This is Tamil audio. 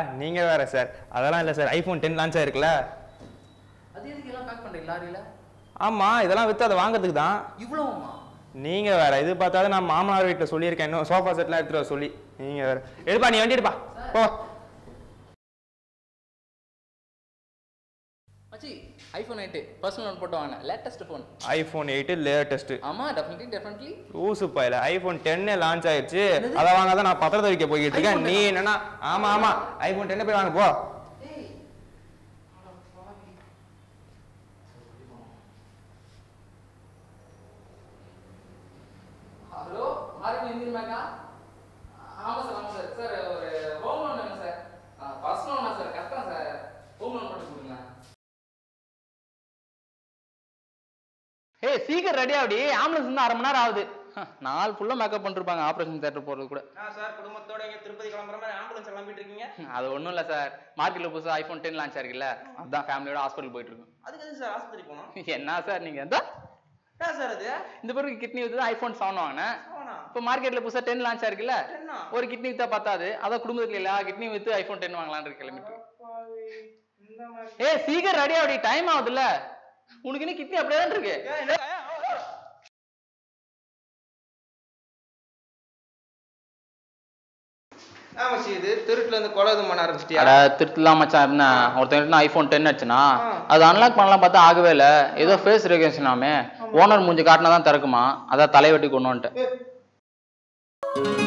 நீங்க வேற சார் அதெல்லாம் இல்லை சார் ஐஃபோன் டென் லான்ச் ஆயிருக்குல்ல அது எதுக்கு எல்லாம் பேக் பண்றீங்க லாரியில ஆமா இதெல்லாம் வித்து அதை வாங்குறதுக்கு தான் இவ்வளவுமா நீங்க வேற இது பார்த்தாலும் நான் மாமனார் வீட்டில் சொல்லியிருக்கேன் இன்னும் சோஃபா செட்லாம் எடுத்துட்டு வர சொல்லி நீங்க வேற எடுப்பா நீ வண்டி எடுப்பா போ மச்சி ஐஃபோன் எயிட்டு பர்சனல் லோன் போட்டு வாங்கினேன் latest phone iPhone eight latest ஆமா டெஃபினெட்லி டெஃபினெட்லி லூசு பையில ஐஃபோன் டென்னே லான்ச் ஆயிடுச்சு அதை வாங்க தான் நான் பத்திரத்தை வைக்க போய்கிட்டு இருக்கேன் நீ என்னன்னா ஆமா ஆமா ஐஃபோன் டென்னை போய் வாங்க போ ஹலோ ஆர்மி எந்திரமாக்கா ஆமா சார் ஆமா சார் சார் ஒரு ஹோம் லோன் வேணும் சார் பர்சனல் லோனா சார் கஷ்டம் சார் ஹோம் லோன் போட்டு கொடுங்க ஏய் சீக்கிரம் ரெடி ஆகுடி ஆம்புலன்ஸ் வந்து அரை மணி நேரம் ஆகுது நாள் ஃபுல்லாக மேக்கப் பண்ணிருப்பாங்க ஆப்ரேஷன் தேட்டர் போகிறது கூட சார் குடும்பத்தோட இங்க திருப்பதி கிளம்புற மாதிரி ஆம்புலன்ஸ் கிளம்பிட்டு இருக்கீங்க அது ஒன்றும் இல்லை சார் மார்க்கெட்டில் புதுசாக ஐஃபோன் டென் லான்ச் ஆயிருக்குல்ல அதான் ஃபேமிலியோட ஹாஸ்பிட்டல் போயிட்டு இருக்கோம் அதுக்கு எது சார் ஆஸ்பத்திரி போனோம் என்ன சார் நீங்கள் எந்த என்ன சார் அது இந்த பிறகு கிட்னி வித்து ஐஃபோன் செவன் வாங்கினேன் போனா இப்போ மார்க்கெட்டில் புதுசாக டென் லான்ச் ஆயிருக்குல்ல டென்னா ஒரு கிட்னி வித்தா பத்தாது அதான் குடும்பத்துல இல்ல கிட்னி வித்து ஐபோன் டென் வாங்கலாம்னு கிளம்பிட்டு இந்த மாதிரி ஏய் சீக்கிரம் ரெடி ஆகுடி டைம் ஆகுதுல்ல உனக்கு இன்னும் கிட்னி அப்படியே தான் இருக்கு ஆமா சி இது திருட்டுல இருந்து கொலை எதுவும் பண்ண ஆரம்பிச்சிட்டியா அட திருத்தலாம் மச்சான் என்ன ஒருத்தன் ஐபோன் டென் அடிச்சுனா அது அன்லாக் பண்ணலாம் பார்த்தா ஆகவே இல்ல ஏதோ ஃபேஸ் ரெகனேஷன் ஆமே ஓனர் மூஞ்சி காட்டினா தான் திறக்குமா அதான் தலைவெட்டி கொண்டு வந்துட்டேன்